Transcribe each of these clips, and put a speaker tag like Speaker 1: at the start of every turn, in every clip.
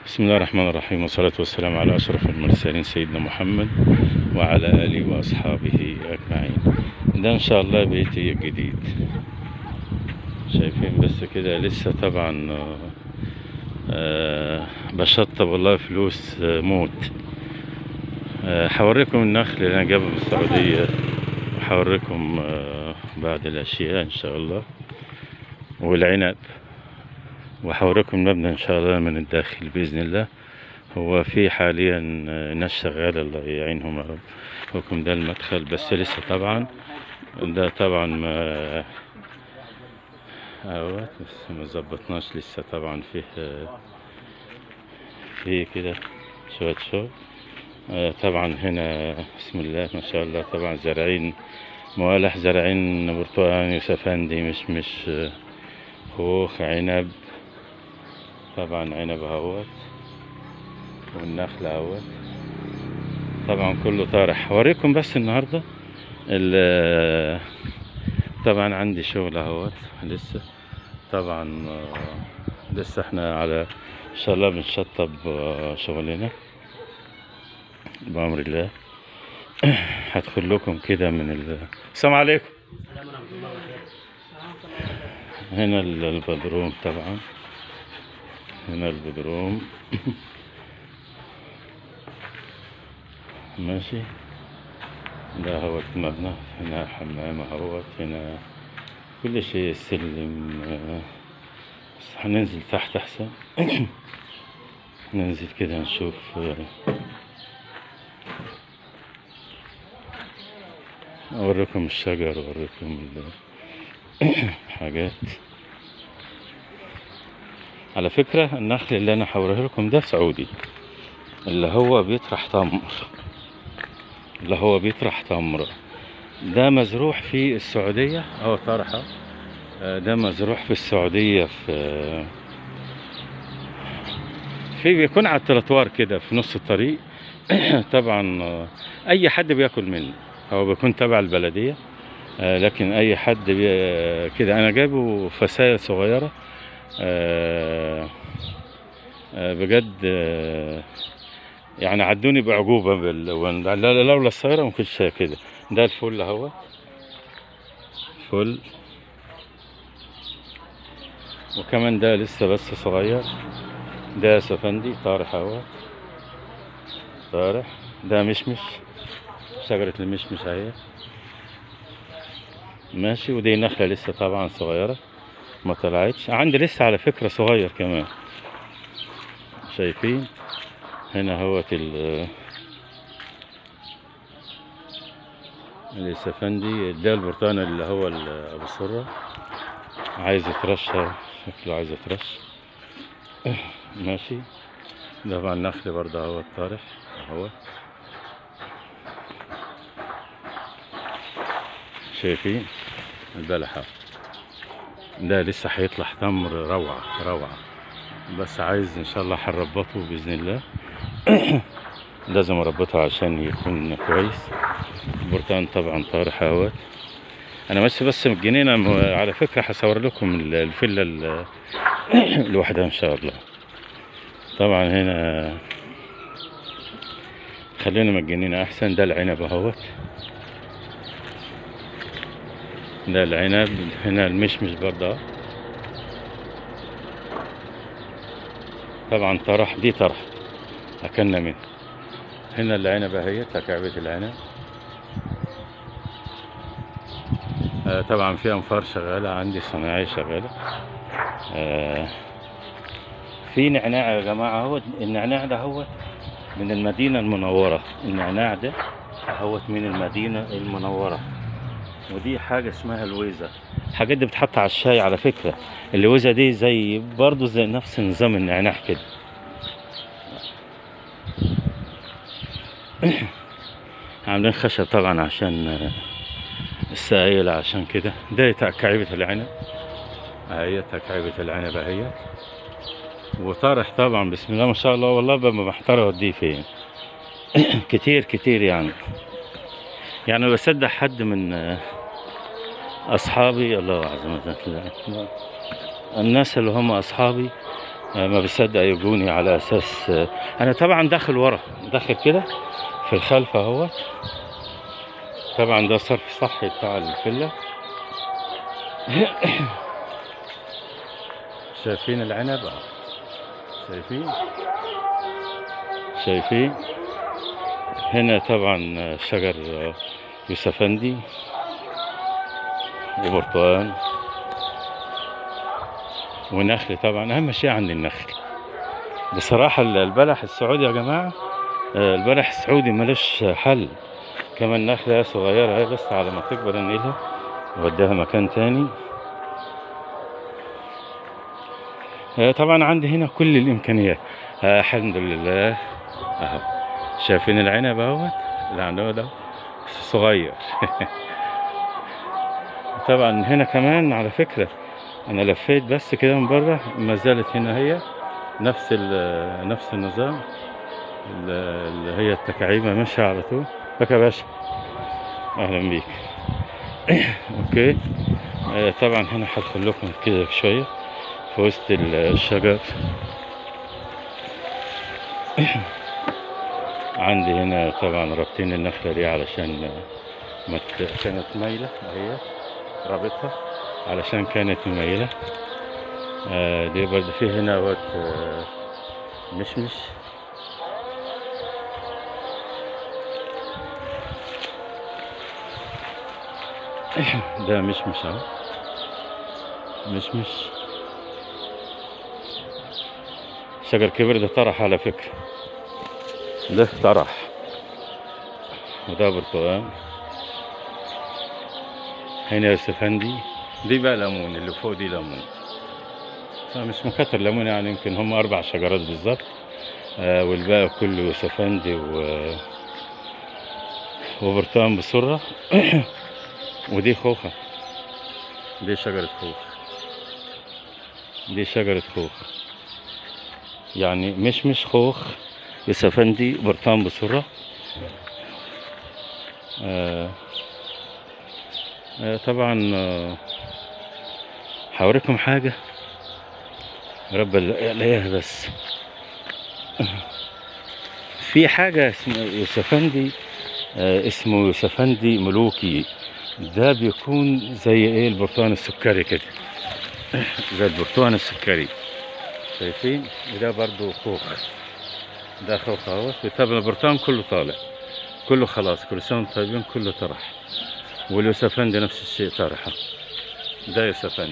Speaker 1: بسم الله الرحمن الرحيم والصلاة والسلام على أشرف المرسلين سيدنا محمد وعلى آله وأصحابه أجمعين ده إن شاء الله بيتي الجديد شايفين بس كده لسه طبعا آه، آه، بشطب والله فلوس آه، موت آه، هوريكم النخل اللي أنا جايبه من السعودية وهوريكم آه، بعض الأشياء إن شاء الله والعنب وهوريكم المبنى ان شاء الله من الداخل باذن الله هو في حاليا ناس شغاله الله يعينهم يا رب وكم ده المدخل بس لسه طبعا ده طبعا ما اهوت بس ما ظبطناش لسه طبعا فيه فيه كده شوية شغل آه، طبعا هنا بسم الله ما شاء الله طبعا زارعين موالح زارعين برتقال يوسفندي مش مش آه، خوخ عنب طبعا عنب اهوت والنخل اهوت طبعا كله طارح هوريكم بس النهارده ال- طبعا عندي شغل اهوت لسه طبعا آه، لسه احنا على ان شاء الله بنشطب آه، شغلنا بأمر الله هدخل لكم كده من ال... السلام عليكم هنا ال- البدروم طبعا هنا البدروم ماشي ده هو المبنى هنا حمام اهوت هنا كل شيء السلم آه، بس هننزل تحت احسن ننزل كده نشوف آه، اوريكم الشجر اوريكم ال- حاجات على فكرة النخل اللي انا هوريه لكم ده سعودي اللي هو بيطرح تمر اللي هو بيطرح تمر ده مزروع في السعودية اهو طرحة آه، ده مزروع في السعودية في في بيكون على التراتوار كده في نص الطريق طبعا آه، اي حد بياكل منه هو بيكون تبع البلدية آه، لكن اي حد بي... آه، كده انا جايبه فساية صغيرة آه، آه، بجد آه، يعني عدوني بعجوبة بال... وإن- لا- لا- لولا السيارة ما كنتش كده ده الفل اهو فل وكمان ده لسه بس صغير ده سفندي طارح اهو طارح ده مشمش شجرة المشمش اهي ماشي ودي نخلة لسه طبعا صغيرة ما طلعتش عندي لسه على فكرة صغير كمان شايفين هنا هوت ال السفندي ده البرتقال اللي هو ال- ابو سرة عايز يترش شكله عايز يترش ماشي ده بقى النخل برضه هو الطارح اهو شايفين البلحة ده لسه هيطلع تمر روعة روعة بس عايز ان شاء الله هنربطه باذن الله لازم اربطه عشان يكون كويس البرتقال طبعا طارح اهوت انا ماشي بس من الجنينه م- على فكره هصور لكم ال- الفيلا ال- لوحدها ان شاء الله طبعا هنا خلينا من الجنينه احسن ده العنب اهوت ده العنب هنا المشمش برضه أهو. طبعا طرح دي طرح اكلنا منه هنا العنب اهي تكعبة العنب آه طبعا في انفار شغالة عندي صناعية شغالة آه في نعناع يا جماعة هو النعناع ده هو من المدينة المنورة النعناع ده هو من المدينة المنورة ودي حاجة اسمها الويزة الحاجات دي بتحط على الشاي على فكرة اللويزة دي زي برضو زي نفس نظام النعناع كده عاملين خشب طبعا عشان آه، السائل عشان كده ده تكعيبة العنب اهي تكعيبة العنب اهي وطرح طبعا بسم الله ما شاء الله والله ببقى محتار اوديه فين كتير كتير يعني يعني بصدق حد من آه، اصحابي الله اعظم الله الناس اللي هم اصحابي آه، ما بيصدق يجوني على اساس آه، انا طبعا داخل ورا داخل كده في الخلف اهوت طبعا ده صرف صحي بتاع الفيلا شايفين العنب أهو. شايفين شايفين هنا طبعا شجر يوسفندي وبرتقال ونخل طبعا اهم شيء عندي النخل بصراحة البلح السعودي يا جماعة آه، البلح السعودي ملوش حل كمان نخلة صغيرة اهي بس على ما تكبر انقلها ووديها مكان تاني آه، طبعا عندي هنا كل الامكانيات آه، الحمد لله اهو شايفين العنب اهوت العنب ده صغير طبعا هنا كمان على فكرة انا لفيت بس كده من بره ما زالت هنا هي نفس ال- نفس النظام ال- اللي هي التكعيبة ماشية على طول لك يا باشا اهلا بيك اوكي آه، طبعا هنا هدخل لكم كده شوية في وسط ال- الشجر عندي هنا طبعا رابطين النخلة دي علشان ما ت- كانت مايلة اهي رابطها علشان كانت مميلة آه دي برضه في هنا وقت آه مشمش ده مشمش اهو مشمش شجر كبير ده طرح على فكرة ده طرح وده برتقال هنا يوسف هندي دي بقى ليمون اللي فوق دي ليمون مش مكتر ليمون يعني يمكن هم أربع شجرات بالظبط آه والباقي كله يوسفندي و وبرتقال بسرة ودي خوخة دي شجرة خوخ دي شجرة خوخ يعني مش مش خوخ يوسفندي برتقال بسرة آه آه، طبعا آه، هوريكم حاجة رب الاقيها بس في حاجة اسمها يوسفندي آه، اسمه يوسفندي ملوكي ده بيكون زي ايه البرتقال السكري كده زي البرتقال السكري شايفين وده برضو خوخ ده خوخ اهو طب البرتقال كله طالع كله خلاص كل سنة وانتم طيبين كله طرح واليوسفندي نفس الشيء طرحه ده يوسفندي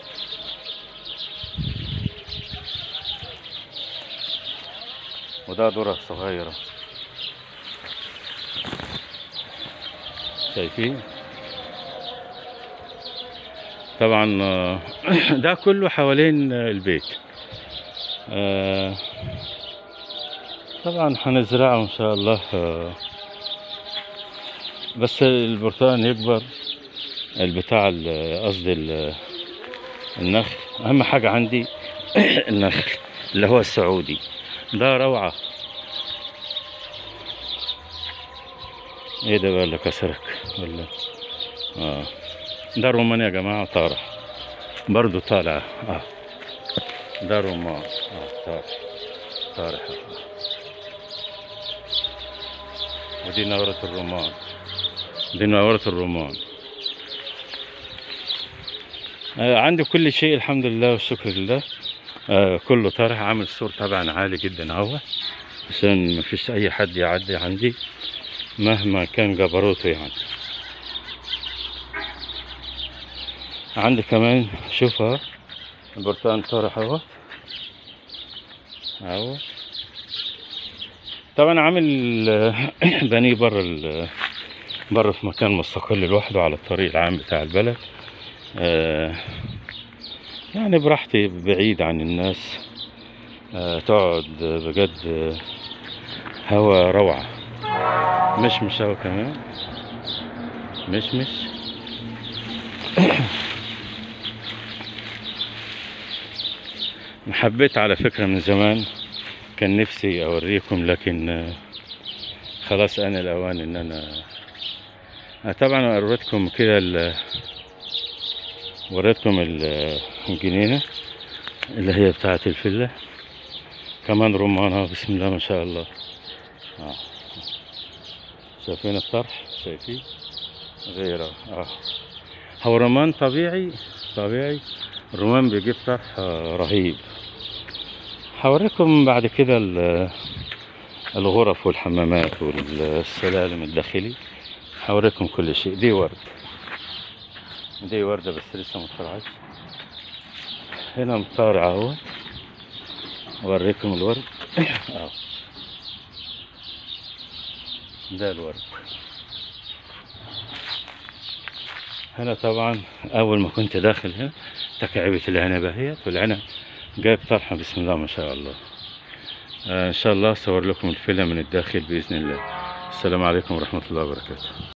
Speaker 1: وده ذرة صغيرة شايفين طبعا آه، ده كله حوالين آه، البيت آه، طبعا هنزرعه ان شاء الله آه، بس البرتقال يكبر البتاع ال- قصدي ال- النخل اهم حاجة عندي النخل اللي هو السعودي ده روعة ايه ده بقى اللي كسرك ولا اه ده الرمان يا جماعة طارح برضو طالع اه ده رمان اه طارح طارح آه. ودي نورة الرمان دي نورة الرمان آه عندي كل شيء الحمد لله والشكر لله آه كله طرح عامل سور طبعا عالي جدا اهو عشان مفيش اي حد يعدي عندي مهما كان جبروته يعني عندي كمان شوف اهو البرتقال طرح اهو اهو طبعا عامل آه، بني بره ال- بره في مكان مستقل لوحده على الطريق العام بتاع البلد آه، يعني براحتي بعيد عن الناس آه، تقعد بجد آه، هوا روعة مش مش هوا كمان مش مش حبيت على فكرة من زمان كان نفسي أوريكم لكن آه، خلاص أنا الأوان إن أنا آه، طبعا وريتكم كده ال- وريتكم ال- الجنينة اللي هي بتاعة الفلة كمان رمانة بسم الله ما شاء الله آه. شايفين الطرح شايفين غيره آه. هو رمان طبيعي طبيعي الرمان بيجيب طرح آه، رهيب هوريكم بعد كده ال- الغرف والحمامات والسلالم الداخلي هوريكم كل شيء دي ورد دي وردة بس لسه ما طلعتش هنا مطارع اهو اوريكم الورد اهو ده الورد هنا طبعا اول ما كنت داخل هنا تكعبة العنب اهيت والعنب جايب طرحة بسم الله ما شاء الله آه ان شاء الله اصور لكم الفيلم من الداخل باذن الله السلام عليكم ورحمة الله وبركاته